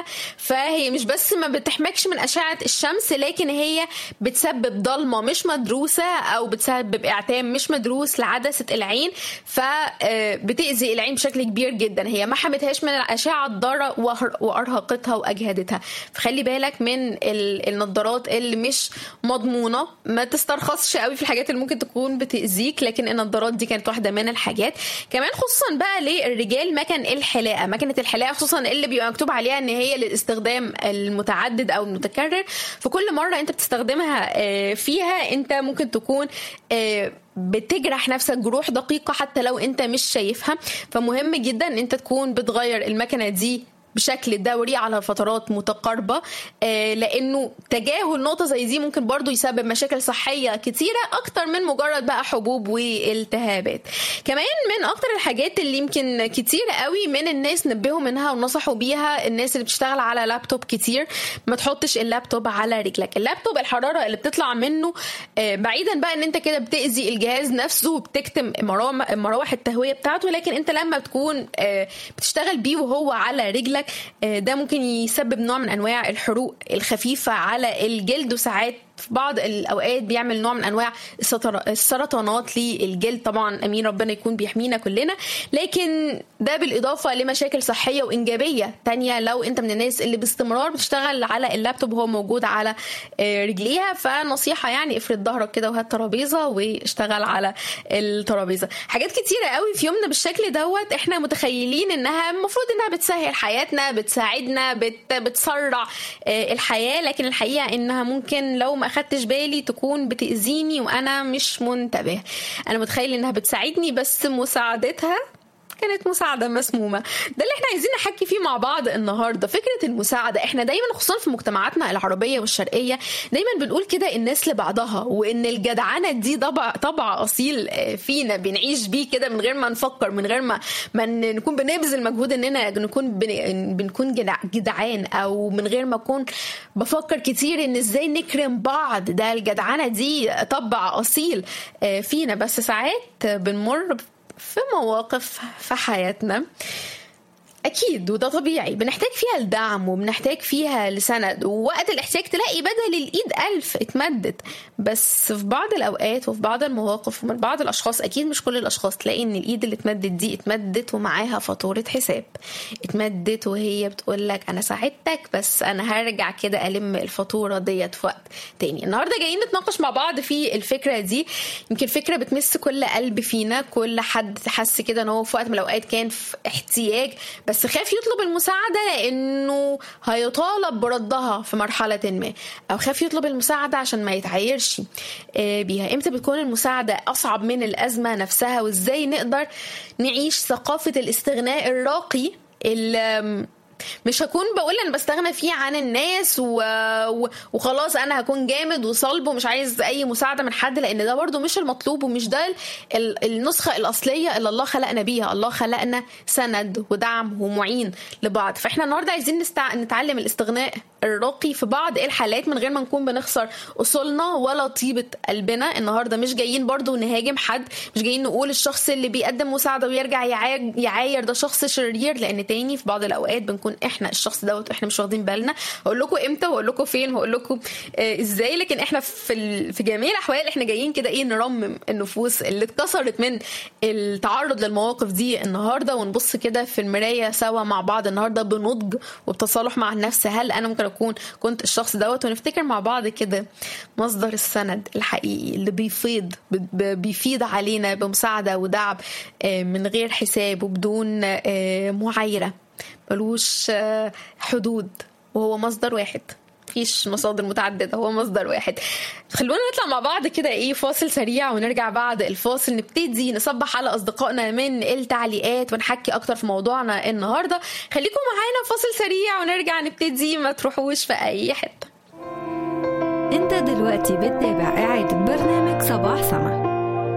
فيها فهي مش بس ما بتحمكش من اشعه الشمس لكن هي بتسبب ضلمه مش مدروسه او بتسبب اعتام مش مدروس لعدسه العين فبتاذي العين بشكل كبير جدا هي ما حمتهاش من الاشعه الضاره وارهقتها واجهدتها فخلي بالك من النضارات اللي مش مضمونه ما تسترخصش قوي في الحاجات اللي ممكن تكون بتاذيك لكن النضارات دي كانت واحده من الحاجات كمان خصوصا بقى للرجال مكن الحلاقه مكنه الحلاقه خصوصا اللي بيبقى مكتوب عليها ان هي للاستخدام المتعدد او المتكرر في كل مره انت بتستخدمها فيها انت ممكن تكون بتجرح نفسك جروح دقيقه حتى لو انت مش شايفها فمهم جدا ان انت تكون بتغير المكنه دي بشكل دوري على فترات متقاربة آه لأنه تجاهل نقطة زي دي ممكن برضو يسبب مشاكل صحية كتيرة أكتر من مجرد بقى حبوب والتهابات كمان من أكتر الحاجات اللي يمكن كتير قوي من الناس نبهوا منها ونصحوا بيها الناس اللي بتشتغل على لابتوب كتير ما تحطش اللابتوب على رجلك اللابتوب الحرارة اللي بتطلع منه آه بعيدا بقى ان انت كده بتأذي الجهاز نفسه وبتكتم مراوح التهوية بتاعته لكن انت لما بتكون آه بتشتغل بيه وهو على رجلك ده ممكن يسبب نوع من انواع الحروق الخفيفه على الجلد وساعات في بعض الاوقات بيعمل نوع من انواع السرطانات للجلد طبعا امين ربنا يكون بيحمينا كلنا لكن ده بالاضافه لمشاكل صحيه وانجابيه تانية لو انت من الناس اللي باستمرار بتشتغل على اللابتوب وهو موجود على رجليها فنصيحه يعني افرد ظهرك كده وهات ترابيزه واشتغل على الترابيزه حاجات كتيره قوي في يومنا بالشكل دوت احنا متخيلين انها المفروض انها بتسهل حياتنا بتساعدنا بت بتسرع الحياه لكن الحقيقه انها ممكن لو ما اخدتش بالي تكون بتاذيني وانا مش منتبه انا متخيل انها بتساعدني بس مساعدتها كانت مساعدة مسمومة ده اللي احنا عايزين نحكي فيه مع بعض النهاردة فكرة المساعدة احنا دايما خصوصا في مجتمعاتنا العربية والشرقية دايما بنقول كده الناس لبعضها وان الجدعنة دي طبع طبع اصيل فينا بنعيش بيه كده من غير ما نفكر من غير ما ما نكون بنبذل مجهود اننا نكون بن بنكون جدعان او من غير ما اكون بفكر كتير ان ازاي نكرم بعض ده الجدعنة دي طبع اصيل فينا بس ساعات بنمر في مواقف في حياتنا أكيد وده طبيعي بنحتاج فيها الدعم وبنحتاج فيها لسند ووقت الاحتياج تلاقي بدل الإيد ألف اتمدت بس في بعض الأوقات وفي بعض المواقف ومن بعض الأشخاص أكيد مش كل الأشخاص تلاقي إن الإيد اللي اتمدت دي اتمدت ومعاها فاتورة حساب اتمدت وهي بتقول لك أنا ساعدتك بس أنا هرجع كده ألم الفاتورة ديت في وقت تاني النهاردة جايين نتناقش مع بعض في الفكرة دي يمكن فكرة بتمس كل قلب فينا كل حد حس كده إن هو في وقت من الأوقات كان في احتياج بس بس خاف يطلب المساعدة لأنه هيطالب بردها في مرحلة ما أو خاف يطلب المساعدة عشان ما يتعايرش بيها إمتى بتكون المساعدة أصعب من الأزمة نفسها وإزاي نقدر نعيش ثقافة الاستغناء الراقي اللي مش هكون بقول انا بستغنى فيه عن الناس و... و... وخلاص انا هكون جامد وصلب ومش عايز اي مساعده من حد لان ده برضو مش المطلوب ومش ده ال... النسخه الاصليه اللي الله خلقنا بيها الله خلقنا سند ودعم ومعين لبعض فاحنا النهارده عايزين نستع... نتعلم الاستغناء الراقي في بعض الحالات من غير ما نكون بنخسر اصولنا ولا طيبه قلبنا النهارده مش جايين برضو نهاجم حد مش جايين نقول الشخص اللي بيقدم مساعده ويرجع يعاير, يعاير ده شخص شرير لان تاني في بعض الاوقات بنكون احنا الشخص دوت واحنا مش واخدين بالنا هقول لكم امتى وهقول لكم فين وهقول لكم آه ازاي لكن احنا في في جميع الاحوال احنا جايين كده ايه نرمم النفوس اللي اتكسرت من التعرض للمواقف دي النهارده ونبص كده في المرايه سوا مع بعض النهارده بنضج وبتصالح مع النفس هل انا ممكن اكون كنت الشخص دوت ونفتكر مع بعض كده مصدر السند الحقيقي اللي بيفيض بيفيض علينا بمساعده ودعم آه من غير حساب وبدون آه معايره ملوش حدود وهو مصدر واحد مفيش مصادر متعددة هو مصدر واحد خلونا نطلع مع بعض كده ايه فاصل سريع ونرجع بعد الفاصل نبتدي نصبح على اصدقائنا من التعليقات ونحكي اكتر في موضوعنا النهارده خليكم معانا فاصل سريع ونرجع نبتدي ما تروحوش في اي حته انت دلوقتي بتتابع اعادة برنامج صباح سما